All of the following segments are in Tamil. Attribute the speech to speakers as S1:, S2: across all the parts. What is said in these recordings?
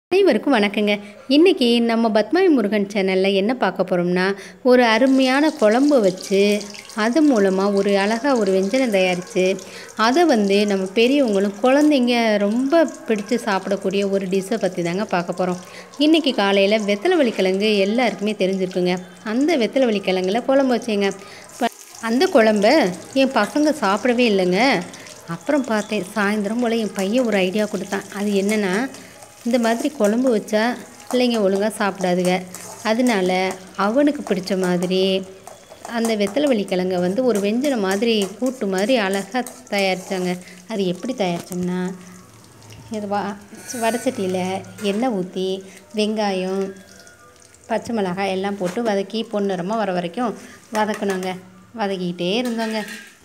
S1: அனைவருக்கும் வணக்கங்க இன்றைக்கி நம்ம பத்மாய் முருகன் சேனலில் என்ன பார்க்க போகிறோம்னா ஒரு அருமையான குழம்பு வச்சு அது மூலமாக ஒரு அழகாக ஒரு வெஞ்சனம் தயாரித்து அதை வந்து நம்ம பெரியவங்களும் குழந்தைங்க ரொம்ப பிடிச்சு சாப்பிடக்கூடிய ஒரு டிஷ்ஷை பற்றி தாங்க பார்க்க போகிறோம் இன்றைக்கி காலையில் வெத்தலை வலிக்கிழங்கு எல்லாருக்குமே தெரிஞ்சிருக்குங்க அந்த வெத்தலை வலிக்கிழங்குல குழம்பு வச்சேங்க ப- அந்த குழம்ப என் பசங்க சாப்பிடவே இல்லைங்க அப்புறம் பார்த்தேன் சாயந்தரம் போல் என் பையன் ஒரு ஐடியா கொடுத்தான் அது என்னென்னா இந்த மாதிரி குழம்பு வச்சா பிள்ளைங்க ஒழுங்காக சாப்பிடாதுங்க அதனால அவனுக்கு பிடிச்ச மாதிரி அந்த வெத்தலை வலிக்கிழங்க வந்து ஒரு வெஞ்சன மாதிரி கூட்டு மாதிரி அழகாக தயாரித்தாங்க அது எப்படி தயாரித்தோம்னா இது வா வடச்சட்டியில் எண்ணெய் ஊற்றி வெங்காயம் பச்சை மிளகாய் எல்லாம் போட்டு வதக்கி பொன்னிறமாக வர வரைக்கும் வதக்கணுங்க வதக்கிக்கிட்டே இருந்தோங்க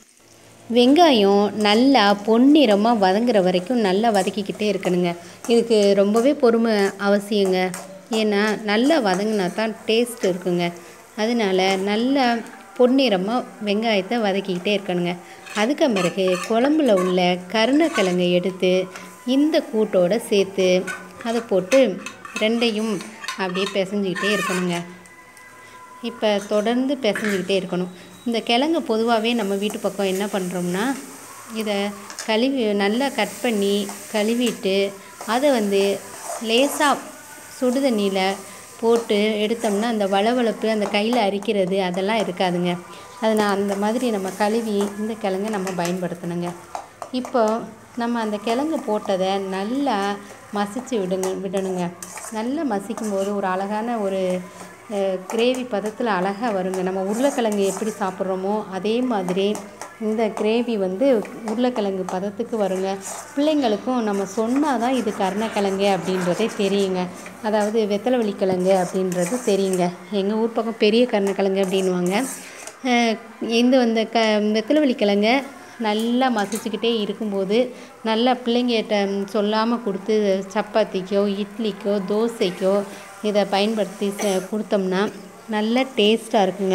S1: வெங்காயம் நல்லா பொன்னிறமாக வதங்குற வரைக்கும் நல்லா வதக்கிக்கிட்டே இருக்கணுங்க இதுக்கு ரொம்பவே பொறுமை அவசியங்க ஏன்னா நல்லா வதங்கினா தான் டேஸ்ட் இருக்குங்க அதனால நல்லா பொன்னிறமாக வெங்காயத்தை வதக்கிக்கிட்டே இருக்கணுங்க அதுக்கு பிறகு குழம்புல உள்ள கருணக்கிழங்கை எடுத்து இந்த கூட்டோட சேர்த்து அதை போட்டு ரெண்டையும் அப்படியே பிசைஞ்சிக்கிட்டே இருக்கணுங்க இப்போ தொடர்ந்து பிசைஞ்சிக்கிட்டே இருக்கணும் இந்த கிழங்கு பொதுவாகவே நம்ம வீட்டு பக்கம் என்ன பண்ணுறோம்னா இதை கழுவி நல்லா கட் பண்ணி கழுவிட்டு அதை வந்து லேசாக சுடு தண்ணியில் போட்டு எடுத்தோம்னா அந்த வளவளப்பு அந்த கையில் அரிக்கிறது அதெல்லாம் இருக்காதுங்க அதை நான் அந்த மாதிரி நம்ம கழுவி இந்த கிழங்கை நம்ம பயன்படுத்தணுங்க இப்போ நம்ம அந்த கிழங்கு போட்டதை நல்லா மசிச்சு விடுங்க விடணுங்க நல்லா மசிக்கும் போது ஒரு அழகான ஒரு கிரேவி பதத்தில் அழகாக வருங்க நம்ம உருளைக்கிழங்கு எப்படி சாப்பிட்றோமோ அதே மாதிரி இந்த கிரேவி வந்து உருளைக்கிழங்கு பதத்துக்கு வருங்க பிள்ளைங்களுக்கும் நம்ம சொன்னால் தான் இது கருணக்கிழங்கு அப்படின்றதே தெரியுங்க அதாவது வெத்தலை கிழங்கு அப்படின்றது தெரியுங்க எங்கள் ஊர் பக்கம் பெரிய கருணக்கிழங்கு அப்படின்வாங்க அஹ் இந்த இந்த க வெத்தலை கிழங்க நல்லா மசிச்சுக்கிட்டே இருக்கும்போது நல்லா பிள்ளைங்கிட்ட சொல்லாமல் கொடுத்து சப்பாத்திக்கோ இட்லிக்கோ தோசைக்கோ இதை பயன்படுத்தி ச- கொடுத்தோம்னா நல்ல டேஸ்ட்டாக இருக்குங்க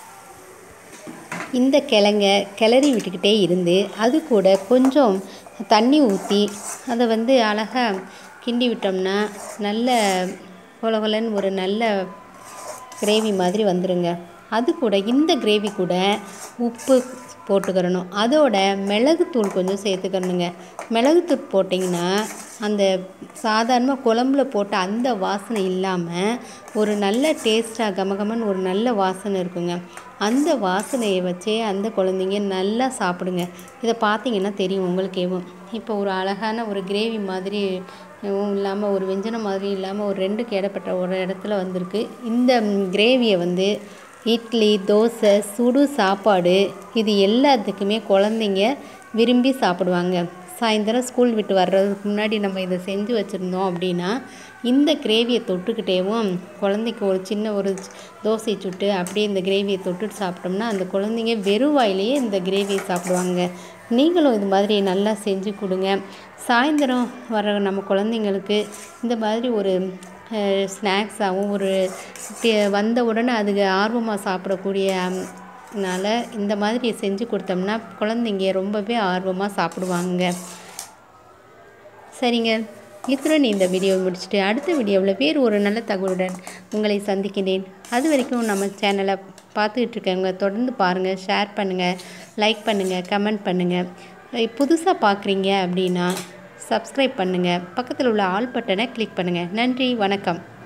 S1: இந்த கிழங்க கிளறி விட்டுக்கிட்டே இருந்து அது கூட கொஞ்சம் தண்ணி ஊற்றி அதை வந்து அழகாக கிண்டி விட்டோம்னா நல்ல கொலகொலன்னு ஒரு நல்ல கிரேவி மாதிரி வந்துருங்க அது கூட இந்த கிரேவி கூட உப்பு போட்டுக்கிறணும் அதோட மிளகுத்தூள் கொஞ்சம் சேர்த்துக்கணுங்க மிளகுத்தூள் போட்டிங்கன்னா அந்த சாதாரணமாக குழம்புல போட்ட அந்த வாசனை இல்லாமல் ஒரு நல்ல டேஸ்ட்டாக கமகமன்னு ஒரு நல்ல வாசனை இருக்குங்க அந்த வாசனையை வச்சே அந்த குழந்தைங்க நல்லா சாப்பிடுங்க இதை பார்த்தீங்கன்னா தெரியும் உங்களுக்கேவும் இப்போ ஒரு அழகான ஒரு கிரேவி மாதிரி இல்லாமல் ஒரு வெஞ்சனம் மாதிரி இல்லாமல் ஒரு ரெண்டு கேடப்பட்ட ஒரு இடத்துல வந்திருக்கு இந்த கிரேவியை வந்து இட்லி தோசை சுடு சாப்பாடு இது எல்லாத்துக்குமே குழந்தைங்க விரும்பி சாப்பிடுவாங்க சாயந்தரம் ஸ்கூல் விட்டு வர்றதுக்கு முன்னாடி நம்ம இதை செஞ்சு வச்சுருந்தோம் அப்படின்னா இந்த கிரேவியை தொட்டுக்கிட்டேவும் குழந்தைக்கு ஒரு சின்ன ஒரு தோசை சுட்டு அப்படியே இந்த கிரேவியை தொட்டுட்டு சாப்பிட்டோம்னா அந்த குழந்தைங்க வெறும் வாயிலேயே இந்த கிரேவியை சாப்பிடுவாங்க நீங்களும் இது மாதிரி நல்லா செஞ்சு கொடுங்க சாயந்தரம் வர நம்ம குழந்தைங்களுக்கு இந்த மாதிரி ஒரு ஸ்நாக்ஸாகவும் ஒரு டி- வந்த உடனே அதுக்கு ஆர்வமாக சாப்பிடக்கூடிய ம், னால இந்த மாதிரி செஞ்சு கொடுத்தோம்னா குழந்தைங்க ரொம்பவே ஆர்வமாக சாப்பிடுவாங்க சரிங்க இத்துடன் இந்த வீடியோவை முடிச்சுட்டு அடுத்த வீடியோவில் வேறு ஒரு நல்ல தகவலுடன் உங்களை சந்திக்கின்றேன் அது வரைக்கும் நம்ம சேனலை பார்த்துக்கிட்டு இருக்கவங்க தொடர்ந்து பாருங்கள் ஷேர் பண்ணுங்கள் லைக் பண்ணுங்கள் கமெண்ட் பண்ணுங்கள் புதுசாக பார்க்குறீங்க அப்படின்னா சப்ஸ்கிரைப் பண்ணுங்கள் பக்கத்தில் உள்ள ஆல் பட்டனை கிளிக் பண்ணுங்கள் நன்றி வணக்கம்